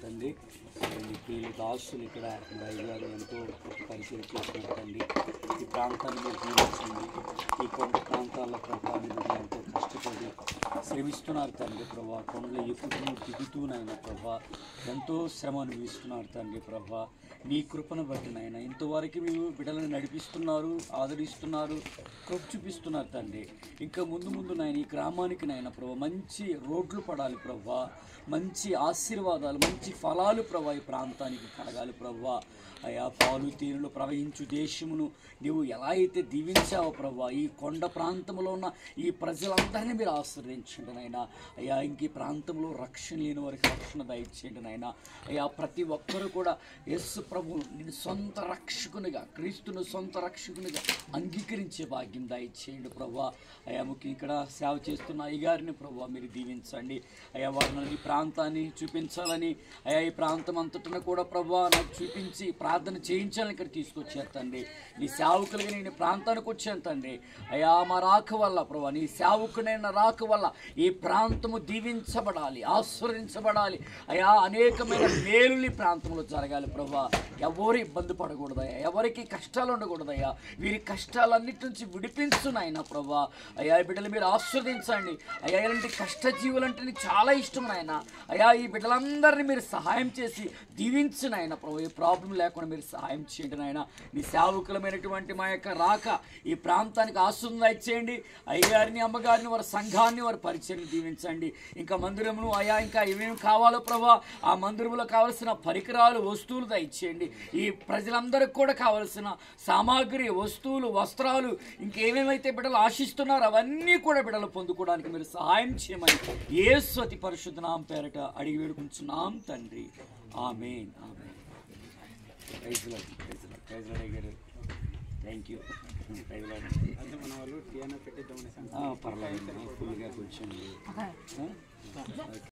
తండ్రి మీ ప్రియుల దాసులు ఇక్కడ మా అయ్యగారు ఎంతో గొప్ప పరిచయం చేస్తున్నారు తండ్రి ఈ ప్రాంతాన్ని మీరు జీవించండి ఈ కొండ ప్రాంతాల్లో ప్రభావ మీరు ఎంతో కష్టపడి శ్రమిస్తున్నారు తండ్రి ప్రభా కొండలు ఎక్కుతూ దిగుతూనైనా ప్రభా ఎంతో శ్రమ అనుభవిస్తున్నారు తండ్రి ప్రభా మీ కృపను బట్టి నాయన ఇంతవరకు మీరు బిడ్డలను నడిపిస్తున్నారు ఆదరిస్తున్నారు కృప చూపిస్తున్నారు తండ్రి ఇంకా ముందు ముందు నాయన ఈ గ్రామానికి నాయన ప్రభా మంచి రోడ్లు పడాలి ప్రభా మంచి ఆశీర్వాదాలు మంచి ఫలాలు ప్రభా ఈ ప్రాంతానికి కలగాలి ప్రభా అయా పాలు తేనెలు ప్రవహించు దేశమును నీవు ఎలా అయితే దీవించావో ప్రభా ఈ కొండ ప్రాంతంలో ఉన్న ఈ ప్రజలందరినీ మీరు ఆశ్రయించండి నాయన అయ్యా ఇంక ఈ ప్రాంతంలో రక్షణ లేని వారికి రక్షణ దయచేయండి నాయన అయ్యా ప్రతి ఒక్కరూ కూడా యేసు ప్రభు నేను సొంత రక్షకునిగా క్రీస్తును సొంత రక్షకునిగా అంగీకరించే భాగ్యం దయచేయండి ప్రభా అయ్యా ముఖ్యం ఇక్కడ సేవ చేస్తున్న అయ్యగారిని ప్రభా మీరు దీవించండి అయ్యా వారిని ఈ ప్రాంతాన్ని చూపించాలని అయ్యా ఈ ప్రాంతం అంతటిని కూడా ప్రభా నాకు చూపించి ప్రార్థన చేయించాలని ఇక్కడ తీసుకొచ్చారు తండ్రి నీ సేవకులుగా నేను ఈ ప్రాంతానికి వచ్చాను తండ్రి అయ్యా మా రాక వల్ల ప్రభా నీ సేవకునైన రాక వల్ల ఈ ప్రాంతము దీవించబడాలి ఆస్వాదించబడాలి అయ్యా అనేకమైన మేలులు ఈ ప్రాంతంలో జరగాలి ప్రభా ఎవరు ఇబ్బంది పడకూడదయ్యా ఎవరికి కష్టాలు ఉండకూడదయ్యా వీరి కష్టాలన్నిటి నుంచి విడిపించు నాయన ప్రభా అయ్యా ఈ బిడ్డలు మీరు ఆస్వాదించండి అయ్యా ఇలాంటి కష్టజీవులంటే నీకు చాలా ఇష్టం నాయన అయ్యా ఈ బిడ్డలందరినీ మీరు సహాయం చేసి దీవించు నాయన ప్రభు ఏ ప్రాబ్లం లేకుండా మీరు సహాయం చేయండి నాయన నీ సేవకులమైనటువంటి మా యొక్క రాక ఈ ప్రాంతానికి ఆశుందా ఇచ్చేయండి అయ్యగారిని అమ్మగారిని వారి సంఘాన్ని వారి పరిచయం దీవించండి ఇంకా మందిరమును అయ్యా ఇంకా ఏమేమి కావాలో ప్రభా ఆ మందిరంలో కావలసిన పరికరాలు వస్తువులు దయచేయండి ఈ ప్రజలందరికీ కూడా కావలసిన సామాగ్రి వస్తువులు వస్త్రాలు ఇంకేమేమైతే బిడ్డలు ఆశిస్తున్నారో అవన్నీ కూడా బిడ్డలు పొందుకోవడానికి మీరు సహాయం చేయమని యేసు అతి పరిశుద్ధ నామ పేరట అడిగి వేడుకుంటున్నాం తండ్రి amen amen praise Lord, praise Lord, praise Lord అయ్యగారు థ్యాంక్ యూ ప్రైజ్ లార్డ్. అదే మన వాళ్ళు టీఎన్ఏ పెట్టిద్దామని ఆ, పర్లేదు ఫుల్గా కూర్చోండి ఆ?